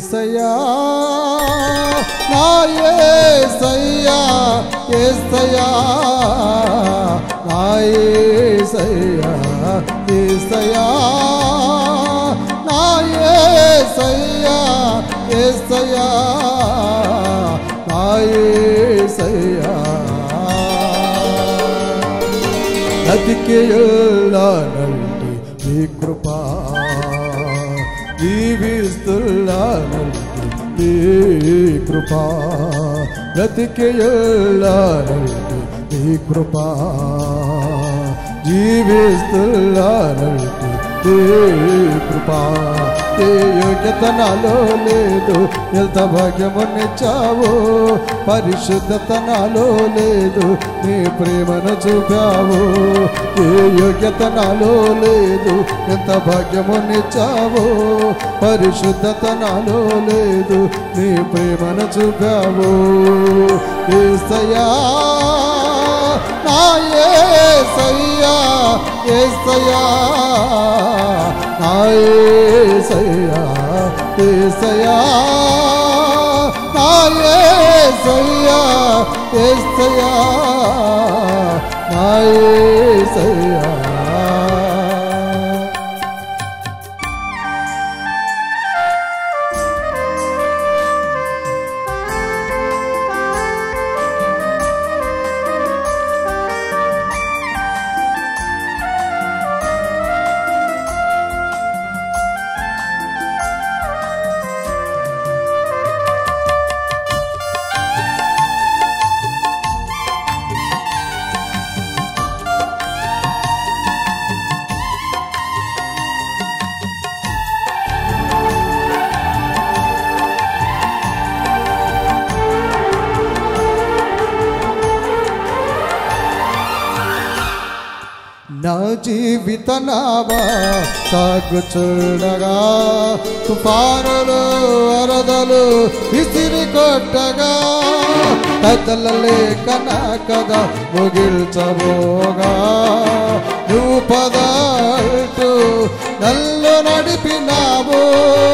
ఏసయ్యా నా ఏసయ్యా ఏసయ్యా నా ఏసయ్యా ఏసయ్యా నా ఏసయ్యా ఏసయ్యా నా ఏసయ్యా నదికేయల్లానంటే నీ కృప జీవిస్తున్నానంటే నీ కృప బ్రతికేయల్లానంటే నీ కృప జీవిస్తున్నానంటే నీ కృప ఏ యోగ్యత నాలో లేదు ఎంత భాగ్యమునిచ్చావు పరిశుద్ధత నాలో లేదు నీ ప్రేమను చూపావు ఏ యోగ్యత నాలో లేదు ఎంత భాగ్యమునిచ్చావు పరిశుద్ధత నాలో లేదు నీ ప్రేమను చూపావు ఏసయ్యా నా ఏసయ్యా ఏసయ్యా నా ఏసయ్యా ఏసయ్యా నా ఏసయ్యా ఏసయ్యా నా ఏసయ్యా నా జీవిత నావా సాగుచుండగా తుఫానులు వరదలు విసిరి కొట్టగా కథల లేక నా కథ ముగిల్చబోగా నువ్వు పదాల్టు నల్లు నడిపినావు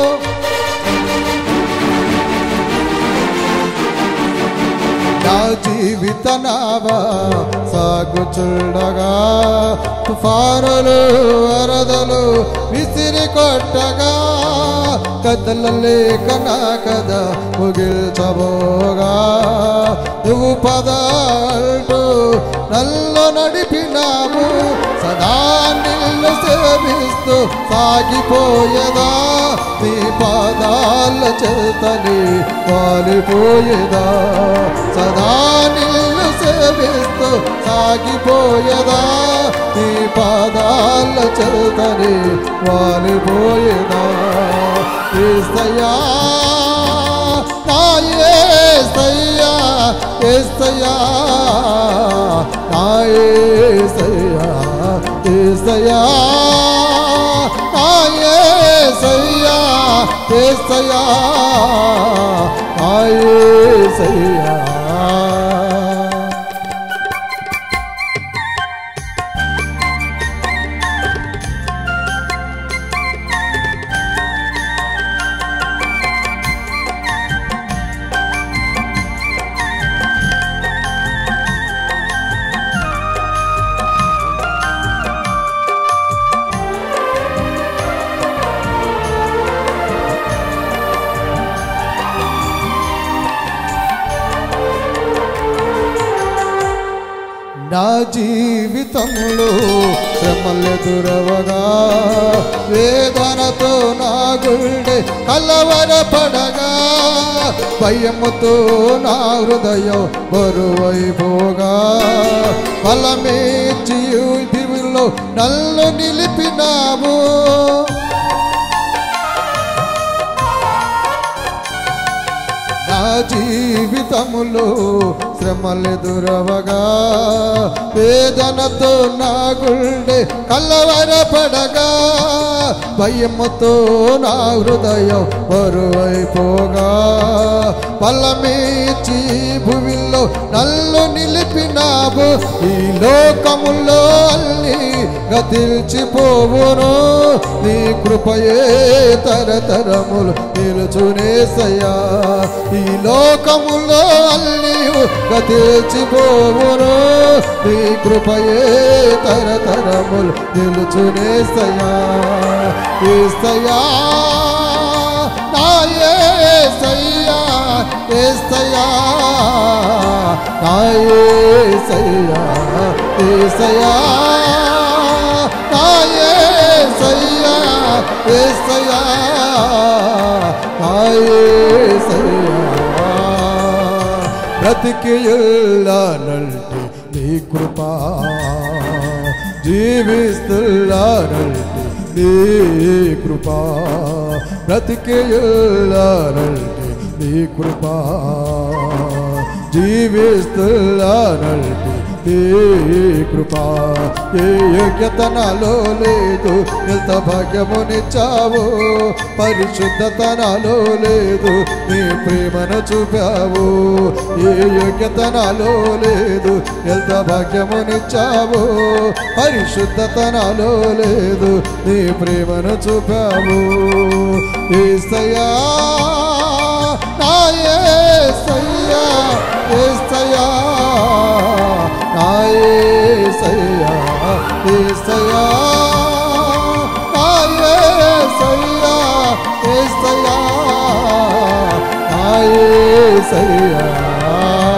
నా జీవిత నావా సాగుచుండగా తుఫానులు వరదలు విసిరి కొట్టగా కథల లేక నా కథ ముగిల్చబోగా నువ్వు పదాల్టు నల్లు నడిపినావు సదా నిల్లు సేవిస్తూ సాగిపోయేదా నీ పాదాల చేతని వాలిపోయేదా సదా నిల్లు సేవిస్తూ సాగిపోయేదా నీ పాదాల చేతని వాలిపోయేదా ఏసయ్యా నా ఏసయ్యా ఏసయ్యా నా ఏసయ్యా ఏసయ్యా నా ఏసయ్యా ఏసయ్యా నా ఏసయ్యా నా జీవితంలో శ్రమలెదురవగా వేదనతో నా గుండె కలవరపడగా భయముతో నా హృదయం బరువైపోగా బలమేచి దివిలో నల్లు నిలిపినావు నా జీవితములో శ్రమలెదురవగా వేదనతో నా గుండె కలవరపడగా భయముతో నా హృదయం బరువైపోగా బలమేచి భూమిలో నల్లు నిలిపినావు ఈ లోకములో అల్లి గతిల్చిపోవును నీ కృపయే తరతరములు నిలుచునేసయ్యా ఈ లోకములో అల్లి గతిల్చిపోవును నీ కృపయే తరతరములు నిలుచునేసయ్యా ఏసయ్యా నా ఏసయ్యా ఏసయ్యా నా ఏసయ్యా ఏసయ్యా నా ఏసయ్యా ఏసయ్యా నా ఏసయ్యా బ్రతికి నల్టి నీ కృపా జీవిస్తుల్లానంటి నీ కృపా బ్రతికి నల్టి నీ కృపా జీవిస్తుల్లానంటి నీ కృపా ఏ యోగ్యత నాలో లేదు ఎంత భాగ్యమునిచ్చావు పరిశుద్ధత నాలో లేదు నీ ప్రేమను చూపావు ఏ యోగ్యత నాలో లేదు ఎంత భాగ్యమునిచ్చావు పరిశుద్ధత నాలో లేదు నీ ప్రేమను చూపావు ఏసయ్యా నా ఏసయ్యా ఏసయ్యా నా ఏసయ్యా ఏసయ్యా నా ఏసయ్యా ఏసయ్యా నా ఏసయ్యా